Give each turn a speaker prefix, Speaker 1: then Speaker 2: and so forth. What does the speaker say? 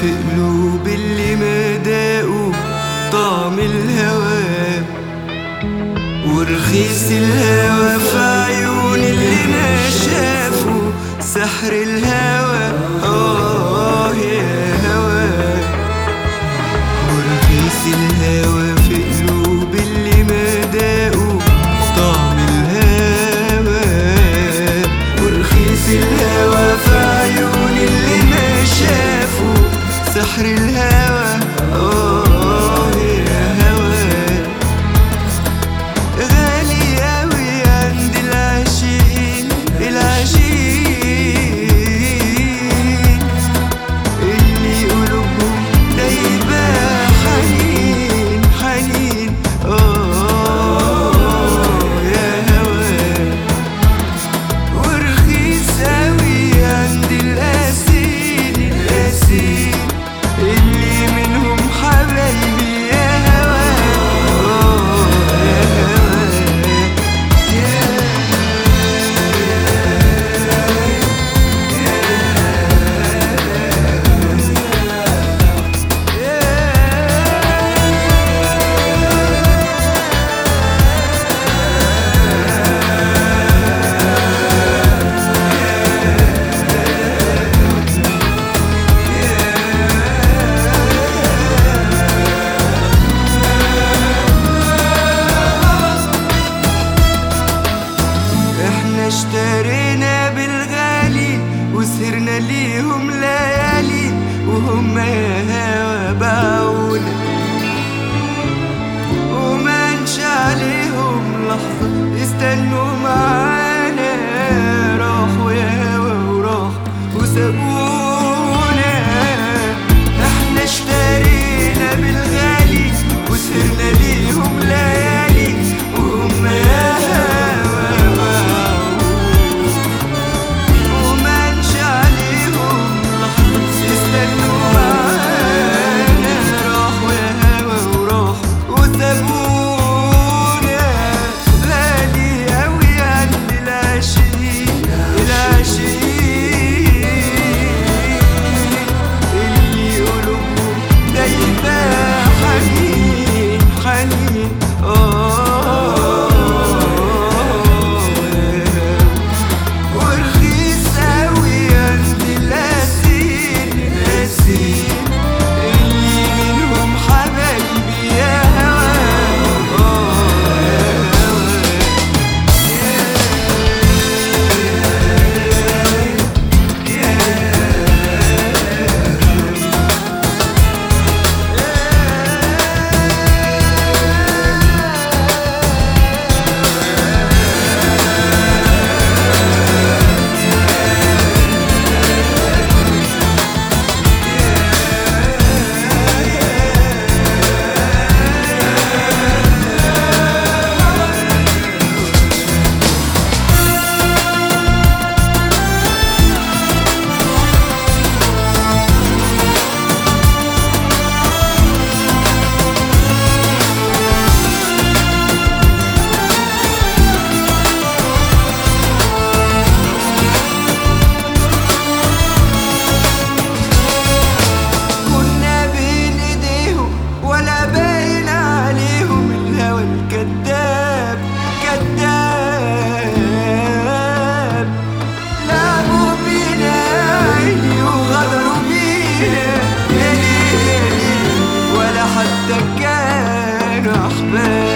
Speaker 1: في قلوب اللي ما داقوا طعم الهوى ورخيص الهوى في عيون اللي ما شافوا سحر الهوى آه يا هوى ورخيص الهوى في قلوب اللي ما داقوا طعم الهوى ورخيص الهوى في عيون اللي ما شافوا سحر الهوى آه يا هوى غالي أوي عند العاشقين العاشقين اللي قلوبهم دايبة حنين حنين آه يا هوا ورخيص أوي عند القاسين القاسين اللي منهم حبايبي يا هوا آه يا هوا يا احنا اشترينا بالغالي وسهرنا ليهم ليالي وهم يا هوا باعونا ومنش عليهم لحظة يستنوا معانا راحوا يا هوا وراحوا وسابونا احنا اشترينا بالغالي وسهرنا ليهم ليالي وهم يا هوا باعونا ومنش عليهم لحظة يستنوا معانا راحوا يا هوا وراحوا وسابونا غالي أوي عند العاشقين العاشقين اللي قلوبهم دايبة حنين حنين آه ورخيص أوي عند القاسين القاسين اللي منهم حبايبي يا هوا آه يا هوا كنا بين ايديهم ولا باين عليهم الهوى الكذاب كذاب لعبوا بينا عيني وغدروا بينا يا ليل يا ليل ولا حتى كانوا احباب